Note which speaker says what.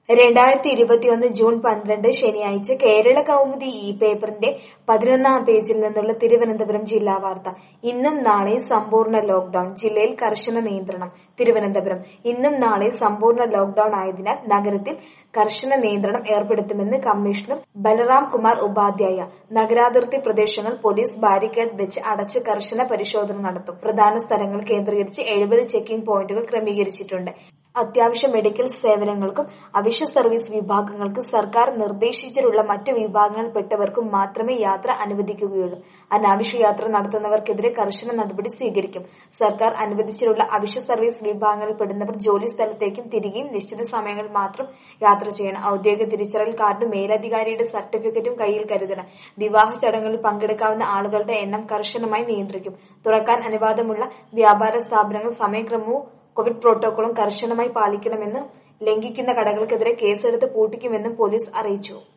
Speaker 1: രണ്ടായിരത്തി ഇരുപത്തിയൊന്ന് ജൂൺ പന്ത്രണ്ട് ശനിയാഴ്ച കേരള കൗമുദി ഈ പേപ്പറിന്റെ പതിനൊന്നാം പേജിൽ നിന്നുള്ള തിരുവനന്തപുരം ജില്ലാ വാർത്ത ഇന്നും നാളെയും സമ്പൂർണ്ണ ലോക്ഡൌൺ ജില്ലയിൽ കർശന നിയന്ത്രണം തിരുവനന്തപുരം ഇന്നും നാളെ സമ്പൂർണ്ണ ലോക്ഡൌൺ ആയതിനാൽ നഗരത്തിൽ കർശന നിയന്ത്രണം ഏർപ്പെടുത്തുമെന്ന് കമ്മീഷണർ ബലറാം കുമാർ ഉപാധ്യായ നഗരാതിർത്തി പ്രദേശങ്ങൾ പോലീസ് ബാരിക്കേഡ് വെച്ച് അടച്ച് കർശന പരിശോധന നടത്തും പ്രധാന സ്ഥലങ്ങൾ കേന്ദ്രീകരിച്ച് എഴുപത് ചെക്കിംഗ് പോയിന്റുകൾ ക്രമീകരിച്ചിട്ടുണ്ട് അത്യാവശ്യ മെഡിക്കൽ സേവനങ്ങൾക്കും അവശ്യ സർവീസ് വിഭാഗങ്ങൾക്കും സർക്കാർ നിർദ്ദേശിച്ചിട്ടുള്ള മറ്റു വിഭാഗങ്ങളിൽപ്പെട്ടവർക്കും മാത്രമേ യാത്ര അനുവദിക്കുകയുള്ളൂ അനാവശ്യ യാത്ര നടത്തുന്നവർക്കെതിരെ കർശന നടപടി സ്വീകരിക്കും സർക്കാർ അനുവദിച്ചിട്ടുള്ള അവശ്യ സർവീസ് വിഭാഗങ്ങളിൽപ്പെടുന്നവർ ജോലി സ്ഥലത്തേക്കും തിരികെയും നിശ്ചിത സമയങ്ങളിൽ മാത്രം യാത്ര ചെയ്യണം ഔദ്യോഗിക തിരിച്ചറിയൽ കാർഡും മേലധികാരിയുടെ സർട്ടിഫിക്കറ്റും കയ്യിൽ കരുതണം വിവാഹ ചടങ്ങുകളിൽ പങ്കെടുക്കാവുന്ന ആളുകളുടെ എണ്ണം കർശനമായി നിയന്ത്രിക്കും തുറക്കാൻ അനുവാദമുള്ള വ്യാപാര സ്ഥാപനങ്ങൾ സമയക്രമവും കോവിഡ് പ്രോട്ടോകോളും കർശനമായി പാലിക്കണമെന്നും ലംഘിക്കുന്ന കടകൾക്കെതിരെ കേസെടുത്ത് പൂട്ടിക്കുമെന്നും പോലീസ് അറിയിച്ചു